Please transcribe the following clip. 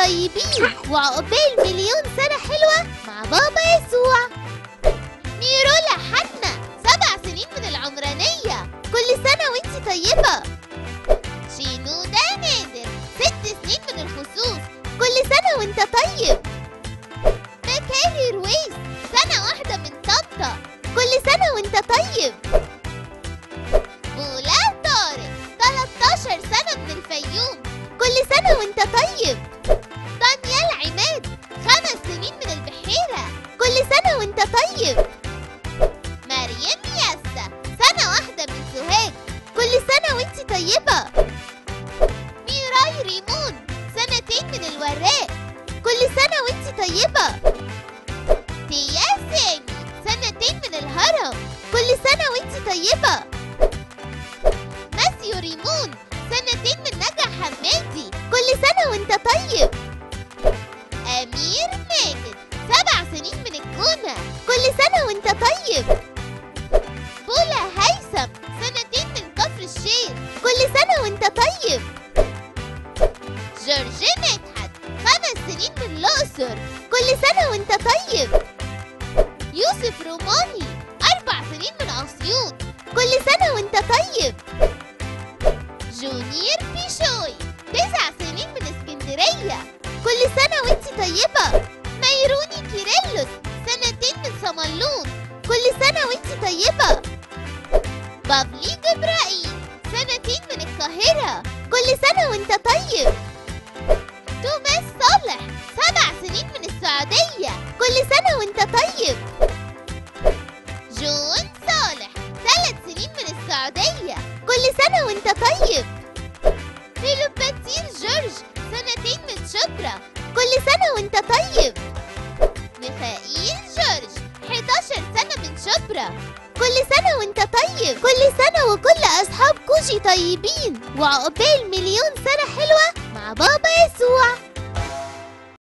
طيبين وعقبال مليون سنة حلوة مع بابا يسوع ميرولا حنا سبع سنين من العمرانية كل سنة وانتي طيبة شينودا نادر ست سنين من الخصوص كل سنة وانت طيب مكاري رويس سنة واحدة من طنطا كل سنة وانت طيب بولا طارق 13 سنة من الفيوم كل سنة وانت طيب دانيال عماد خمس سنين من البحيرة كل سنة وانت طيب مريم ياسا سنة واحدة من سوهاج كل سنة وانت طيبة ميراي ريمون سنتين من الوراق كل سنة وانت طيبة تيا سامي سنتين من الهرم كل سنة وانت طيبة ماسيو ريمون سنتين من نجا حمادي كل سنة وانت طيب أمير ماجد سبع سنين من الجونة كل سنة وانت طيب بولا هيثم سنتين من كفر الشيخ كل سنة وانت طيب جورج مدحت خمس سنين من الأقصر كل سنة وانت طيب يوسف روماني أربع سنين من أسيوط كل سنة وانت طيب جونير بيشوي تسع سنين من اسكندرية كل سنة وانت طيبة ميروني كيرلس سنتين من صملون كل سنة وانت طيبة بابلي جبرائيل سنتين من القاهرة كل سنة وانت طيب توماس صالح سبع سنين من السعودية كل سنة وانت طيب جون صالح ثلاث سنين من السعودية كل سنة وانت طيب فيلوباتير جورج سنتين من شبرا كل سنة وانت طيب ميخائيل جورج 11 سنة من شبرا كل سنة وانت طيب كل سنة وكل أصحاب كوجي طيبين وعقبال مليون سنة حلوة مع بابا يسوع